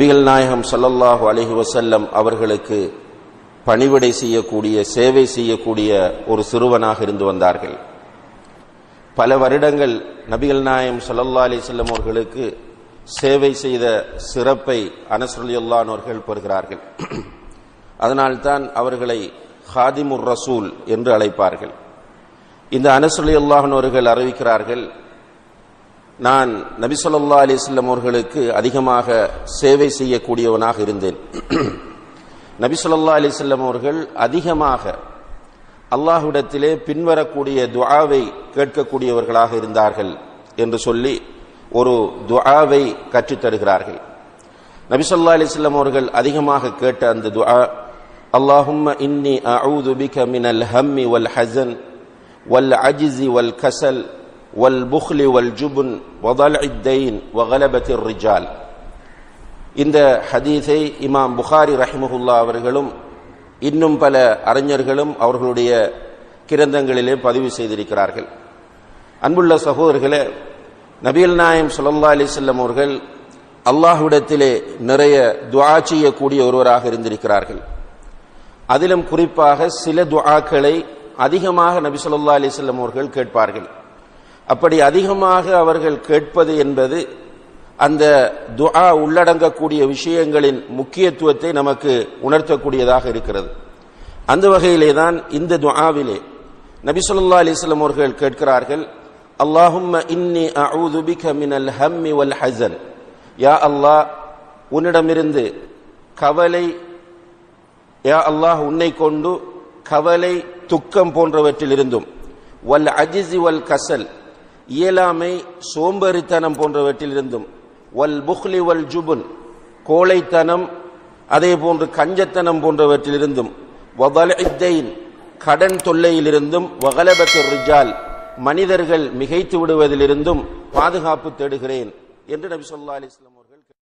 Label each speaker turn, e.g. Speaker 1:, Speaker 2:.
Speaker 1: நபிகள் நாயகம் ஸல்லல்லாஹு அலைஹி வஸல்லம் அவர்களுக்கு பணிவிடை செய்யக்கூடிய சேவை செய்யக்கூடிய ஒரு சிறுவனாக இருந்து வந்தார்கள் பல வருடங்கள் நபிகள் நாயகம் ஸல்லல்லாஹு அலைஹி வஸல்லம் அவர்களுக்கு சேவை செய்த சிறப்பை அனஸ்ரலியுல்லானவர்கள் பெறுகிறார்கள் அதனால்தான் அவர்களை ஹாதிமுர் ரசூல் என்று அழைப்பார்கள் இந்த அனஸ்ரலியுல்லாஹன் அவர்கள் அறிவிக்கிறார்கள் நான் நபி சொல்லா அலிஸ்லம் அவர்களுக்கு அதிகமாக சேவை செய்யக்கூடியவனாக இருந்தேன் நபி சொல்லா அலிஸ்லம் அவர்கள் அதிகமாக அல்லாஹ்விடத்திலே பின்வரக்கூடிய துஆவை கேட்கக்கூடியவர்களாக இருந்தார்கள் என்று சொல்லி ஒரு துஆவை கற்றுத்தருகிறார்கள் நபி சொல்லா அலிஸ்லம் அவர்கள் அதிகமாக கேட்ட அந்த துஆ اللهم إني أعوذ بك من الهم والحزن والعجز والكسل والبخل والجبن وضلع الدين وغلبة الرجال இந்த ஹதீஸை இமாம் புகாரி ரஹிமஹுல்லா அவர்களும் இன்னும் பல அறிஞர்களும் அவர்களுடைய கிரந்தங்களிலே பதிவு செய்திருக்கிறார்கள் அன்புள்ள சகோதரர்களே நபியல் நாயம் சுல்லா அலிசல்லம் அவர்கள் அல்லாஹ்விடத்திலே நிறைய துஆ செய்யக்கூடிய ஒருவராக இருந்திருக்கிறார்கள் அதிலும் குறிப்பாக சில துஆக்களை அதிகமாக நபி சொல்லா அலிசல்லம் அவர்கள் கேட்பார்கள் அப்படி அதிகமாக அவர்கள் கேட்பது என்பது அந்த துஆ உள்ளடங்கக்கூடிய விஷயங்களின் முக்கியத்துவத்தை நமக்கு உணர்த்தக்கூடியதாக இருக்கிறது அந்த வகையிலே தான் இந்த துஆவிலே நபி சொல்லா அலிஸ்லாம் அவர்கள் கேட்கிறார்கள் அல்லாஹும்ம இன்னி அஊது பிக மினல் ஹம்மி வல் ஹசன் யா அல்லாஹ் உன்னிடமிருந்து கவலை யா அல்லாஹ் உன்னை கொண்டு கவலை துக்கம் போன்றவற்றிலிருந்தும் வல் அஜிசி வல் கசல் இயலாமை சோம்பேறித்தனம் போன்றவற்றிலிருந்தும் வல் புஹ்லி வல் ஜுபுன் கோழைத்தனம் அதே போன்று கஞ்சத்தனம் போன்றவற்றிலிருந்தும் வதலைன் கடன் தொல்லையிலிருந்தும் வகலபத்து ரிஜால் மனிதர்கள் மிகைத்து விடுவதிலிருந்தும் பாதுகாப்பு தேடுகிறேன் என்று நபி சொல்லா அலிஸ்லாம்